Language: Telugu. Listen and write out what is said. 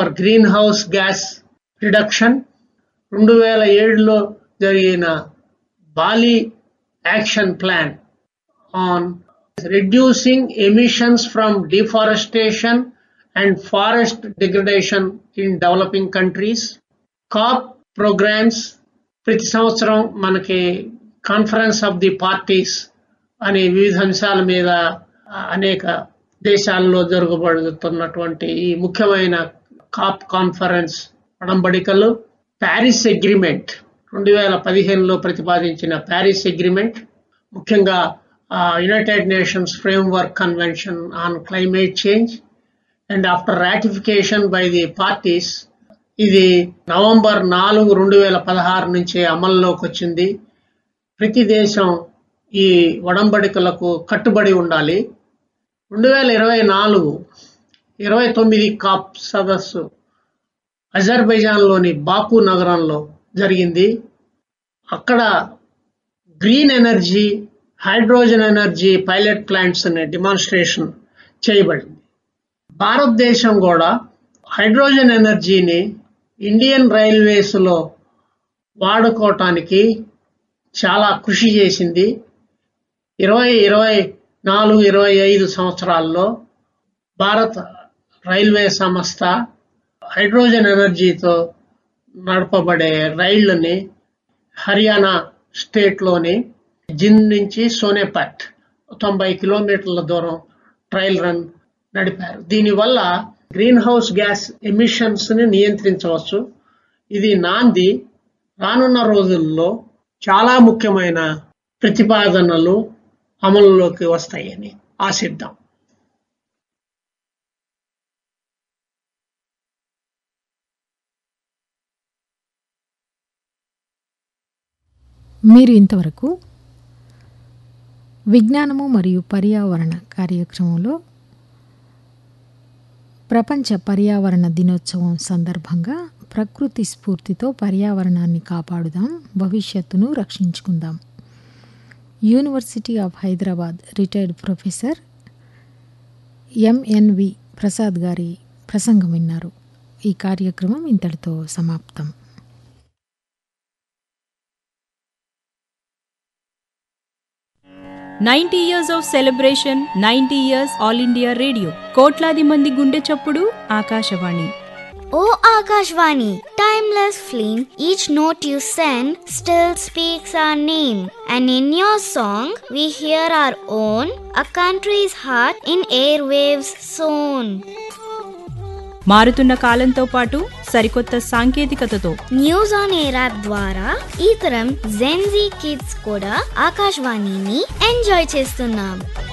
For greenhouse gas reduction రెండు వేల ఏడులో జరిగిన Bali action plan on reducing emissions from deforestation and forest degradation in developing countries. COP programs ప్రతి సంవత్సరం మనకి కాన్ఫరెన్స్ ఆఫ్ ది పార్టీస్ అనే వివిధ అంశాల మీద అనేక దేశాల్లో జరగబడుతున్నటువంటి ఈ ముఖ్యమైన కాప్ కాన్ఫరెన్స్ ఒడంబడికలు ప్యారిస్ అగ్రిమెంట్ రెండు వేల పదిహేనులో ప్రతిపాదించిన ప్యారిస్ అగ్రిమెంట్ ముఖ్యంగా United Nations framework convention on climate change and after ratification by the parties ఇది నవంబర్ నాలుగు రెండు వేల పదహారు నుంచి అమల్లోకి వచ్చింది ప్రతి దేశం ఈ ఒడంబడికలకు కట్టుబడి ఉండాలి రెండు వేల ఇరవై నాలుగు ఇరవై తొమ్మిది కాప్ సదస్సు అజర్బైజాన్లోని బాకు నగరంలో జరిగింది అక్కడ green energy hydrogen energy pilot plants అనే డిమాన్స్ట్రేషన్ చేయబడింది భారతదేశం కూడా హైడ్రోజన్ ఎనర్జీని ఇండియన్ రైల్వేస్లో వాడుకోవటానికి చాలా కృషి చేసింది ఇరవై ఇరవై నాలుగు ఇరవై ఐదు సంవత్సరాల్లో భారత రైల్వే సంస్థ హైడ్రోజన్ ఎనర్జీతో నడపబడే రైళ్లని హర్యానా స్టేట్లోని జిన్ నుంచి సోనేపట్ తొంభై కిలోమీటర్ల దూరం ట్రయల్ రన్ నడిపారు దీనివల్ల గ్రీన్ హౌస్ గ్యాస్ ఎమిషన్స్ ని నియంత్రించవచ్చు ఇది నాంది రానున్న రోజుల్లో చాలా ముఖ్యమైన ప్రతిపాదనలు అమలులోకి వస్తాయని ఆశిద్దాం మీరు ఇంతవరకు విజ్ఞానము మరియు పర్యావరణ కార్యక్రమంలో ప్రపంచ పర్యావరణ దినోత్సవం సందర్భంగా ప్రకృతి స్ఫూర్తితో పర్యావరణాన్ని కాపాడుదాం భవిష్యత్తును రక్షించుకుందాం university of Hyderabad retired professor M N V Prasad గారి ప్రసంగం విన్నారు ఈ కార్యక్రమం ఇంతటితో సమాప్తం ninety years of celebration ninety years All India Radio కోట్లాది మంది గుండె చప్పుడు Akashvani O Akashvani, timeless flame, each note you send still speaks our name. And in your song, we hear our own, a country's heart in airwaves sown. మారుతున్న కాలంతో పాటు సరికొత్త సాంకేతికతతో న్యూస్ ఆన్ ఎయిర్ యాప్ ద్వారా ఈ తరం జెన్జీ కిడ్స్ కూడా ఆకాశవాణిని ఎంజాయ్ చేస్తున్నాం